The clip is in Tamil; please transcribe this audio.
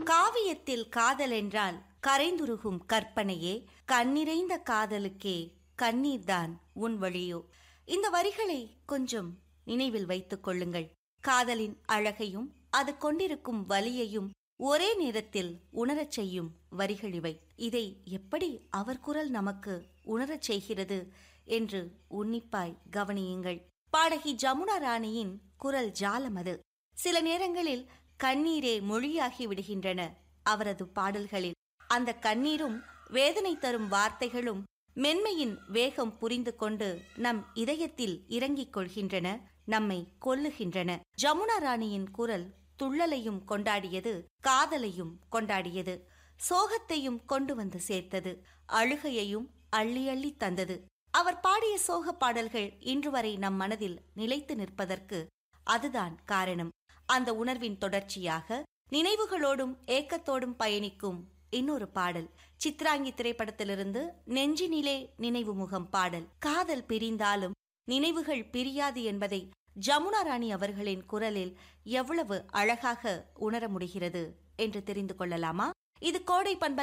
காவியத்தில் காதல் என்றால் கரைந்துருகும் கற்பனையே கண்ணிறைந்த காதலுக்கே கண்ணீர்தான் உன் வழியோ இந்த வரிகளை கொஞ்சம் நினைவில் வைத்துக் கொள்ளுங்கள் காதலின் அழகையும் அது கொண்டிருக்கும் வலியையும் ஒரே நேரத்தில் உணரச் செய்யும் வரிகள் இவை இதை எப்படி அவர் குரல் நமக்கு உணரச் செய்கிறது என்று உன்னிப்பாய் கவனியுங்கள் பாடகி ஜமுனா ராணியின் குரல் ஜாலம் அது சில நேரங்களில் கண்ணீரே மொழியாகி விடுகின்றன அவரது பாடல்களில் அந்த கண்ணீரும் வேதனை தரும் வார்த்தைகளும் மென்மையின் வேகம் புரிந்து கொண்டு நம் இதயத்தில் இறங்கிக் கொள்கின்றன நம்மை கொல்லுகின்றன ஜமுனா ராணியின் குரல் துள்ளலையும் கொண்டாடியது காதலையும் கொண்டாடியது சோகத்தையும் கொண்டு வந்து சேர்த்தது அழுகையையும் அள்ளி அள்ளி தந்தது அவர் பாடிய சோக பாடல்கள் இன்று வரை நம் மனதில் நிலைத்து நிற்பதற்கு அதுதான் காரணம் அந்த உணர்வின் தொடர்ச்சியாக நினைவுகளோடும் ஏக்கத்தோடும் பயணிக்கும் இன்னொரு பாடல் சித்ராங்கி திரைப்படத்திலிருந்து நெஞ்சினிலே நினைவு முகம் பாடல் காதல் பிரிந்தாலும் நினைவுகள் பிரியாது என்பதை ஜமுனா ராணி அவர்களின் குரலில் எவ்வளவு அழகாக உணர முடிகிறது என்று தெரிந்து கொள்ளலாமா இது கோடை பண்ப